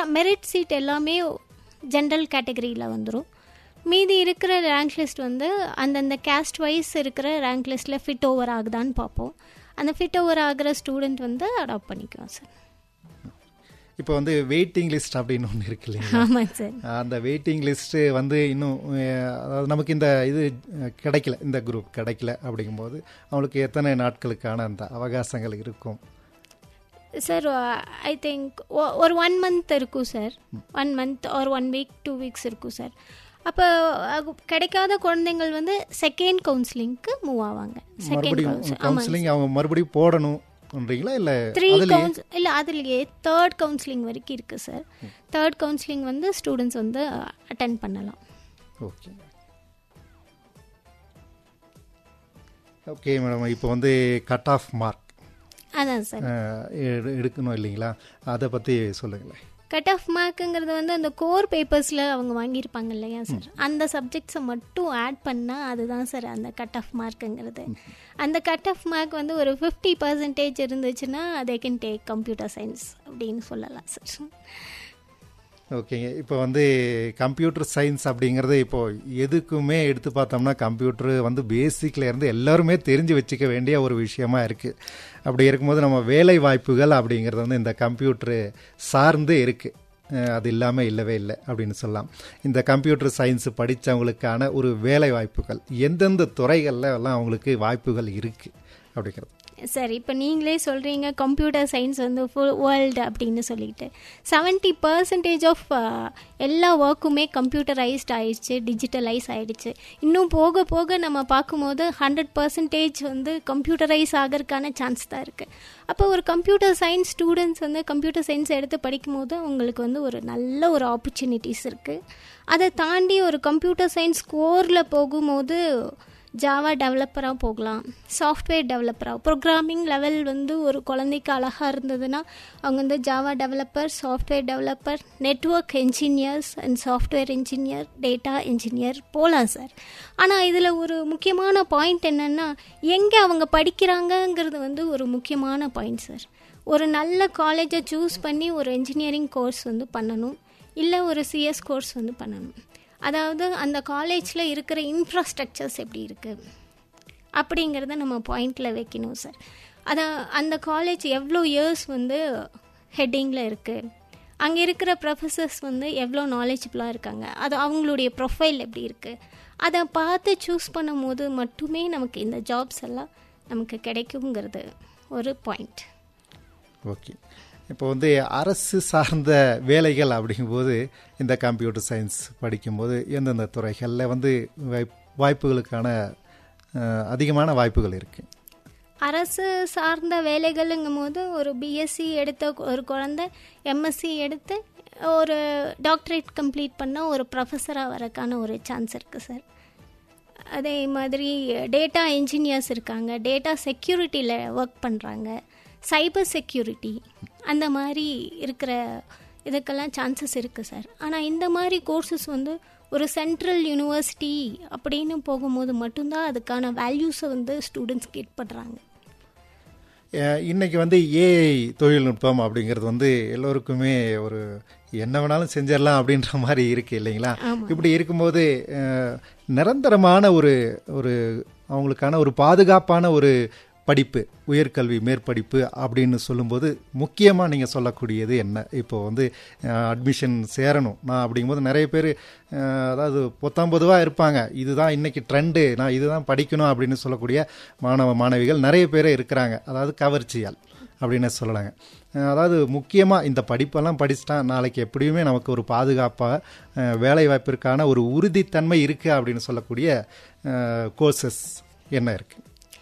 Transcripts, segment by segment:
merit seat எல்லாமே general கேட்டகரியில் வந்துடும் மீதி இருக்கிற ரேங்க் லிஸ்ட் வந்து அந்தந்த கேஸ்ட் வைஸ் இருக்கிற ரேங்க் லிஸ்ட்டில் ஃபிட் ஓவர் ஆகுதான்னு பார்ப்போம் அந்த ஃபிட் ஓவர் ஆகிற ஸ்டூடெண்ட் வந்து அடாப்ட் பண்ணிக்குவோம் சார் இப்போ வந்து வெயிட்டிங் லிஸ்ட் அப்படின்னு ஒன்று இருக்கு இல்லைங்களா ஆமாம் சார் அந்த வெயிட்டிங் லிஸ்ட்டு வந்து இன்னும் அஹ், அதாவது நமக்கு இந்த இது அஹ், கிடைக்கல இந்த குரூப் கிடைக்கல அப்படிங்கும்போது அவங்களுக்கு எத்தனை நாட்களுக்கான அந்த அவகாசங்கள் இருக்கும் சார் ஐ திங்க் ஒரு ஒன் மந்த் இருக்கும் சார் ஒன் மந்த் ஒரு ஒன் வீக் டூ வீக்ஸ் இருக்கும் சார் அப்போ கிடைக்காத குழந்தைங்கள் வந்து செகண்ட் கவுன்சிலிங்க்கு மூவ் ஆவாங்க செகண்ட் மறுபடியும் கவுன்சில் ஆமாம் கவுன்சிலிங் அவங்க மறுபடியும் போடணும்ன்றீங்களா இல்லை த்ரீ அதுலயே கவுன்ஸ் இல்லை அதுலேயே தேர்ட் கவுன்சிலிங் வரைக்கும் இருக்குது சார் தேர்ட் கவுன்சிலிங் வந்து ஸ்டூடெண்ட்ஸ் வந்து அட்டன் பண்ணலாம் ஓகே ஓகே மேடம் இப்போ வந்து கட் ஆஃப் மார்க் அதான் சார் எடுக்கணும் இல்லைங்களா அதை பற்றி சொல்லுங்களேன் கட் ஆஃப் மார்க்குங்கிறது வந்து அந்த கோர் பேப்பர்ஸில் அவங்க வாங்கியிருப்பாங்க இல்லையா சார் அந்த சப்ஜெக்ட்ஸை மட்டும் ஆட் பண்ணால் அதுதான் சார் அந்த கட் ஆஃப் மார்க்குங்கிறது அந்த கட் ஆஃப் மார்க் வந்து ஒரு ஃபிஃப்டி பர்சன்டேஜ் இருந்துச்சுன்னா they can take computer science அப்படின்னு சொல்லலாம் சார் ஓகேங்க இப்போ வந்து கம்ப்யூட்டர் சயின்ஸ் அப்படிங்கிறது இப்போ எதுக்குமே எடுத்து பார்த்தோம்னா கம்ப்யூட்டர் வந்து பேசிக்ல இருந்து எல்லாருமே தெரிஞ்சு வச்சுக்க வேண்டிய ஒரு விஷயமா இருக்கு அப்படி இருக்கும்போது நம்ம வேலை வாய்ப்புகள் அப்படிங்கிறது வந்து இந்த கம்ப்யூட்டர் சார்ந்து இருக்கு அஹ் அது இல்லாமல் இல்லவே இல்லை அப்படின்னு சொல்லலாம் இந்த கம்ப்யூட்டர் சயின்ஸ் படித்தவங்களுக்கான ஒரு வேலை வாய்ப்புகள் எந்தெந்த துறைகளில் எல்லாம் அவங்களுக்கு வாய்ப்புகள் இருக்கு அப்படிங்கிறது சார் இப்போ நீங்களே சொல்கிறீங்க கம்ப்யூட்டர் சயின்ஸ் வந்து ஃபுல் வேர்ல்டு அப்படின்னு சொல்லிட்டு செவன்ட்டி பர்சன்டேஜ் ஆஃப் எல்லா ஒர்க்குமே கம்ப்யூட்டரைஸ்ட் ஆயிடுச்சு டிஜிட்டலைஸ் ஆயிடுச்சு இன்னும் போக போக நம்ம பார்க்கும்போது ஹண்ட்ரட் பர்சன்டேஜ் வந்து கம்ப்யூட்டரைஸ் ஆகிறதுக்கான சான்ஸ் தான் இருக்குது அப்போ ஒரு கம்ப்யூட்டர் சயின்ஸ் ஸ்டூடெண்ட்ஸ் வந்து கம்ப்யூட்டர் சயின்ஸ் எடுத்து படிக்கும்போது அவங்களுக்கு வந்து ஒரு நல்ல ஒரு ஆப்பர்ச்சுனிட்டிஸ் இருக்குது அதை தாண்டி ஒரு கம்ப்யூட்டர் சயின்ஸ் கோரில் போகும்போது ஜாவா டெவலப்பராக போகலாம் சாஃப்ட்வேர் டெவலப்பராக ப்ரோக்ராமிங் லெவல் வந்து ஒரு குழந்தைக்கு அழகாக இருந்ததுன்னா அவங்க வந்து Java developer software developer network engineers and software engineer data engineer போகலாம் சார் ஆனால் இதில் ஒரு முக்கியமான பாயிண்ட் என்னென்னா எங்கே அவங்க படிக்கிறாங்கங்கிறது வந்து ஒரு முக்கியமான பாயிண்ட் சார் ஒரு நல்ல காலேஜை சூஸ் பண்ணி ஒரு இன்ஜினியரிங் கோர்ஸ் வந்து பண்ணணும் இல்லை ஒரு சிஎஸ் கோர்ஸ் வந்து பண்ணணும் அதாவது அந்த காலேஜில் இருக்கிற இன்ஃப்ராஸ்ட்ரக்சர்ஸ் எப்படி இருக்குது அப்படிங்கிறத நம்ம பாயிண்டில் வைக்கணும் சார் அதான் அந்த காலேஜ் எவ்வளோ இயர்ஸ் வந்து ஹெட்டிங்கில் இருக்குது அங்கே இருக்கிற ப்ரொஃபஸர்ஸ் வந்து எவ்வளோ நாலேஜபிளாக இருக்காங்க அது அவங்களுடைய ப்ரொஃபைல் எப்படி இருக்குது அதை பார்த்து சூஸ் பண்ணும் போது மட்டுமே நமக்கு இந்த ஜாப்ஸ் எல்லாம் நமக்கு கிடைக்குங்கிறது ஒரு பாயிண்ட் ஓகே இப்போ வந்து அரசு சார்ந்த வேலைகள் அப்படிங்கும்போது இந்த கம்ப்யூட்டர் சயின்ஸ் படிக்கும்போது எந்தெந்த துறைகளில் வந்து வாய்ப் வாய்ப்புகளுக்கான அஹ், அதிகமான வாய்ப்புகள் இருக்குது அரசு சார்ந்த வேலைகளுங்கும் போது ஒரு பிஎஸ்சி எடுத்த ஒரு குழந்தை எம்எஸ்சி எடுத்து ஒரு டாக்டரேட் கம்ப்ளீட் பண்ண ஒரு ப்ரொஃபஸராக வரக்கான ஒரு சான்ஸ் இருக்குது சார் அதே மாதிரி டேட்டா இன்ஜினியர்ஸ் இருக்காங்க டேட்டா செக்யூரிட்டியில் ஒர்க் பண்ணுறாங்க சைபர் செக்யூரிட்டி அந்த மாதிரி இருக்கிற இதுக்கெல்லாம் சான்சஸ் இருக்குது சார் ஆனால் இந்த மாதிரி கோர்சஸ் வந்து ஒரு சென்ட்ரல் யூனிவர்சிட்டி அப்படின்னு போகும்போது மட்டும்தான் அதுக்கான வேல்யூஸை வந்து ஸ்டூடெண்ட்ஸ் கெட் பண்ணுறாங்க அஹ், இன்னைக்கு வந்து ஏஐ தொழில்நுட்பம் அப்படிங்கிறது வந்து எல்லோருக்குமே ஒரு என்ன வேணாலும் செஞ்சிடலாம் அப்படின்ற மாதிரி இருக்கு இல்லைங்களா இப்படி இருக்கும்போது அஹ், நிரந்தரமான ஒரு ஒரு அவங்களுக்கான ஒரு பாதுகாப்பான ஒரு படிப்பு உயர்கல்வி மேற்படிப்பு அப்படின்னு சொல்லும்போது முக்கியமாக நீங்கள் சொல்லக்கூடியது என்ன இப்போ வந்து அட்மிஷன் சேரணும் நான் அப்படிங்கும்போது நிறைய பேர் அதாவது பொத்தாம்பதுவாக இருப்பாங்க இதுதான் இன்னைக்கு ட்ரெண்டு நான் இதுதான் படிக்கணும் அப்படின்னு சொல்லக்கூடிய மாணவ மாணவிகள் நிறைய பேர் இருக்கிறாங்க அதாவது கவர்ச்சியால் அப்படின்னு சொல்லலாங்க அஹ் அதாவது முக்கியமாக இந்த படிப்பெல்லாம் படிச்சிட்டா நாளைக்கு எப்படியுமே நமக்கு ஒரு பாதுகாப்பாக வேலை வாய்ப்பிற்கான ஒரு உறுதித்தன்மை இருக்குது அப்படின்னு சொல்லக்கூடிய கோர்சஸ் என்ன இருக்குது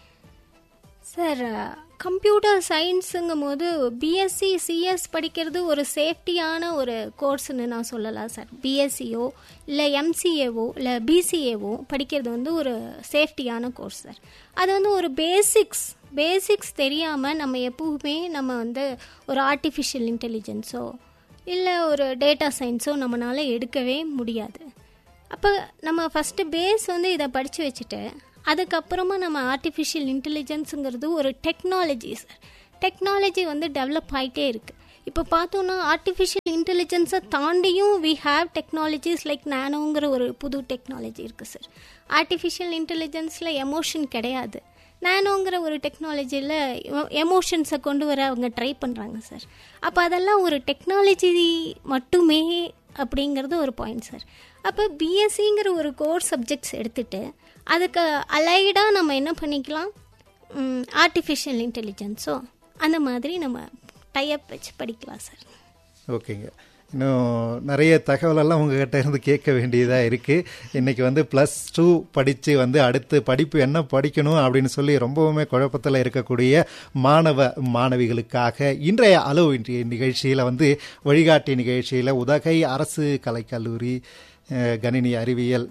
சார் கம்ப்யூட்டர் சயின்ஸுங்கும் போது பிஎஸ்சி சிஎஸ் படிக்கிறது ஒரு சேஃப்டியான ஒரு கோர்ஸ்னு நான் சொல்லலாம் சார் பிஎஸ்சியோ இல்லை எம்சிஏவோ இல்லை பிசிஏவோ படிக்கிறது வந்து ஒரு சேஃப்டியான கோர்ஸ் சார் அது வந்து ஒரு பேசிக்ஸ் பேசிக்ஸ் தெரியாமல் நம்ம எப்பவுமே நம்ம வந்து ஒரு ஆர்டிஃபிஷியல் இன்டெலிஜென்ஸோ இல்லை ஒரு டேட்டா சயின்ஸோ நம்மளால் எடுக்கவே முடியாது அப்போ நம்ம ஃபஸ்ட்டு பேஸ் வந்து இதை படித்து வச்சுட்டு அதுக்கப்புறமா நம்ம ஆர்டிஃபிஷியல் இன்டெலிஜென்ஸுங்கிறது ஒரு டெக்னாலஜி சார் டெக்னாலஜி வந்து டெவலப் ஆகிட்டே இருக்குது இப்போ பார்த்தோன்னா ஆர்டிஃபிஷியல் இன்டெலிஜென்ஸை தாண்டியும் வி ஹாவ் டெக்னாலஜிஸ் லைக் நானோங்கிற ஒரு புது டெக்னாலஜி இருக்குது சார் ஆர்டிஃபிஷியல் இன்டெலிஜென்ஸில் எமோஷன் கிடையாது நானோங்கிற ஒரு டெக்னாலஜியில் எமோஷன்ஸை கொண்டு வர அவங்க ட்ரை பண்ணுறாங்க சார் அப்போ அதெல்லாம் ஒரு டெக்னாலஜி மட்டுமே அப்படிங்கிறது ஒரு பாயிண்ட் சார் அப்போ பிஎஸ்சிங்கிற ஒரு கோர் சப்ஜெக்ட்ஸ் எடுத்துகிட்டு அதுக்கு அலைடாக நம்ம என்ன பண்ணிக்கலாம் ஆர்டிஃபிஷியல் இன்டெலிஜென்ஸோ அந்த மாதிரி நம்ம டைப் வச்சு படிக்கலாம் சார் ஓகேங்க இன்னும் நிறைய தகவலெல்லாம் உங்ககிட்ட இருந்து கேட்க வேண்டியதாக இருக்குது இன்றைக்கி வந்து ப்ளஸ் டூ படித்து வந்து அடுத்து படிப்பு என்ன படிக்கணும் அப்படின்னு சொல்லி ரொம்பவுமே குழப்பத்தில் இருக்கக்கூடிய மாணவ மாணவிகளுக்காக இன்றைய அளவு இன்றைய நிகழ்ச்சியில் வந்து வழிகாட்டி நிகழ்ச்சியில் உதகை அரசு கலைக்கல்லூரி கணினி அறிவியல்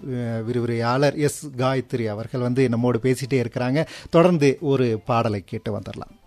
விரிவுரையாளர் எஸ் காயத்ரி அவர்கள் வந்து நம்மோடு பேசிகிட்டே இருக்கிறாங்க தொடர்ந்து ஒரு பாடலை கேட்டு வந்துடலாம்